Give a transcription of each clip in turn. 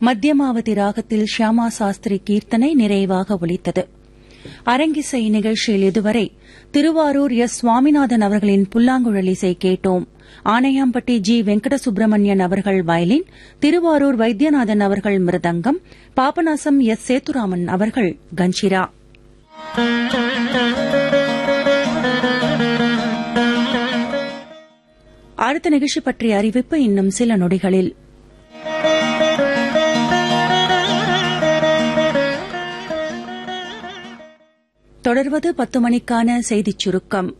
மத்தியமாவதி ராகத்தில் ஷியாமா சாஸ்திரி கீர்த்தனை நிறைவாக ஒலித்தது அரங்கிசை நிகழ்ச்சியில் இதுவரை திருவாரூர் எஸ் சுவாமிநாதன் அவர்களின் புல்லாங்குழல் இசை கேட்டோம் ஆனையாம்பட்டி ஜி வெங்கட சுப்பிரமணியன் அவர்கள் வயலின் திருவாரூர் வைத்தியநாதன் அவர்கள் மிருதங்கம் பாபநாசம் எஸ் சேத்துராமன் அவர்கள் கஞ்சிரா அடுத்த நிகழ்ச்சி பற்றிய அறிவிப்பு இன்னும் சில நொடிகளில் தொடர்வது பத்து மணிக்கான செய்திச் சுருக்கம்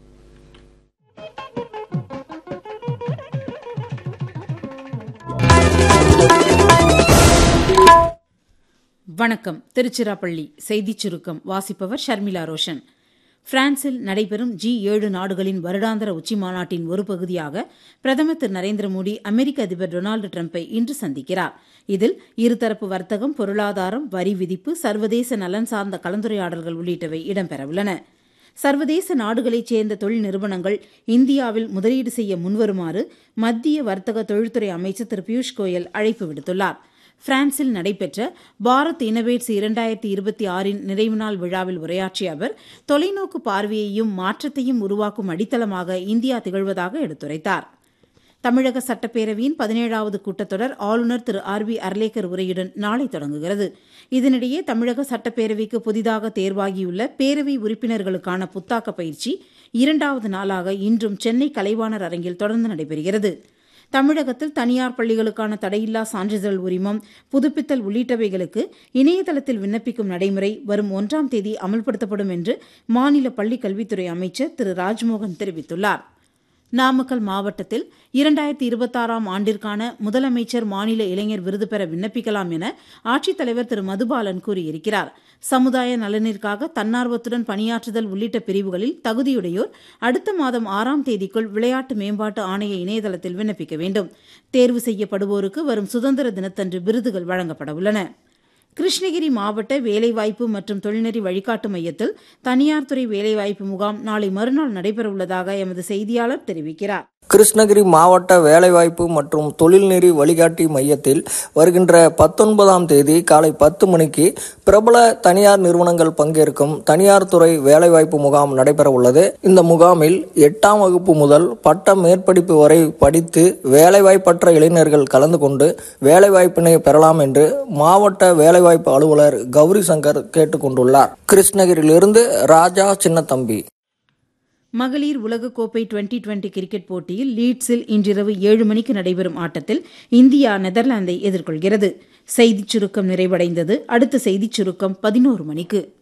வணக்கம் திருச்சிராப்பள்ளி செய்திச் சுருக்கம் வாசிப்பவர் ஷர்மிளா ரோஷன் பிரான்சில் நடைபெறும் ஜி ஏழு நாடுகளின் வருடாந்திர உச்சிமாநாட்டின் ஒரு பகுதியாக பிரதமர் திரு நரேந்திர மோடி அமெரிக்க அதிபர் டொனால்டு டிரம்பை இன்று சந்திக்கிறார் இதில் இருதரப்பு வர்த்தகம் பொருளாதாரம் வரி விதிப்பு சர்வதேச நலன் சார்ந்த கலந்துரையாடல்கள் உள்ளிட்டவை இடம்பெறவுள்ளன சர்வதேச நாடுகளைச் சேர்ந்த தொழில் நிறுவனங்கள் இந்தியாவில் முதலீடு செய்ய முன்வருமாறு மத்திய வர்த்தக தொழில்துறை அமைச்சர் திரு பியூஷ் கோயல் அழைப்பு விடுத்துள்ளார் பிரான்சில் நடைபெற்ற பாரத் இனோவேட்ஸ் இரண்டாயிரத்தி இருபத்தி ஆறின் நிறைவு நாள் விழாவில் உரையாற்றிய அவர் தொலைநோக்கு பார்வையையும் மாற்றத்தையும் உருவாக்கும் அடித்தளமாக இந்தியா திகழ்வதாக எடுத்துரைத்தார் தமிழக சட்டப்பேரவையின் பதினேழாவது கூட்டத்தொடர் ஆளுநர் திரு ஆர் வி அர்லேக்கர் உரையுடன் நாளை தொடங்குகிறது இதனிடையே தமிழக சட்டப்பேரவைக்கு புதிதாக தேர்வாகியுள்ள பேரவை உறுப்பினர்களுக்கான புத்தாக்க பயிற்சி இரண்டாவது நாளாக இன்றும் சென்னை கலைவாணர் அரங்கில் தொடர்ந்து நடைபெறுகிறது தமிழகத்தில் தனியார் பள்ளிகளுக்கான தடையில்லா சான்றிதழ் உரிமம் புதுப்பித்தல் உள்ளிட்டவைகளுக்கு இணையதளத்தில் விண்ணப்பிக்கும் நடைமுறை வரும் ஒன்றாம் தேதி அமல்படுத்தப்படும் என்று மாநில பள்ளிக் கல்வித்துறை அமைச்சர் திரு ராஜ்மோகன் தெரிவித்துள்ளார் நாமக்கல் மாவட்டத்தில் இரண்டாயிரத்தி இருபத்தாறாம் ஆண்டிற்கான முதலமைச்சர் மாநில இளைஞர் விருது பெற விண்ணப்பிக்கலாம் என ஆட்சித்தலைவர் திரு மதுபாலன் கூறியிருக்கிறார் சமுதாய நலனிற்காக தன்னார்வத்துடன் பணியாற்றுதல் உள்ளிட்ட பிரிவுகளில் தகுதியுடையோர் அடுத்த மாதம் ஆறாம் தேதிக்குள் விளையாட்டு மேம்பாட்டு ஆணைய இணையதளத்தில் விண்ணப்பிக்க வேண்டும் தேர்வு செய்யப்படுவோருக்கு வரும் சுதந்திர தினத்தன்று விருதுகள் வழங்கப்பட உள்ளன கிருஷ்ணகிரி மாவட்ட வேலைவாய்ப்பு மற்றும் தொழில்நெறி வழிகாட்டு மையத்தில் தனியார் துறை வேலைவாய்ப்பு முகாம் நாளை மறுநாள் நடைபெறவுள்ளதாக எமது செய்தியாளர் தெரிவிக்கிறார் கிருஷ்ணகிரி மாவட்ட வேலைவாய்ப்பு மற்றும் தொழில்நெறி வழிகாட்டி மையத்தில் வருகின்ற பத்தொன்பதாம் தேதி காலை பத்து மணிக்கு பிரபல தனியார் நிறுவனங்கள் பங்கேற்கும் தனியார் துறை வேலைவாய்ப்பு முகாம் நடைபெற உள்ளது இந்த முகாமில் எட்டாம் வகுப்பு முதல் பட்ட மேற்படிப்பு வரை படித்து வேலைவாய்ப்பற்ற இளைஞர்கள் கலந்து கொண்டு வேலைவாய்ப்பினை பெறலாம் என்று மாவட்ட வேலைவாய்ப்பு அலுவலர் கௌரி சங்கர் கேட்டுக்கொண்டுள்ளார் கிருஷ்ணகிரியிலிருந்து ராஜா சின்னத்தம்பி மகளிர் உலகக்கோப்பை டுவெண்டி டுவெண்டி கிரிக்கெட் போட்டியில் லீட்ஸில் இன்றிரவு ஏழு மணிக்கு நடைபெறும் ஆட்டத்தில் இந்தியா நெதர்லாந்தை எதிர்கொள்கிறது செய்திச் சுருக்கம் நிறைவடைந்தது அடுத்த செய்திச் சுருக்கம் பதினோரு மணிக்கு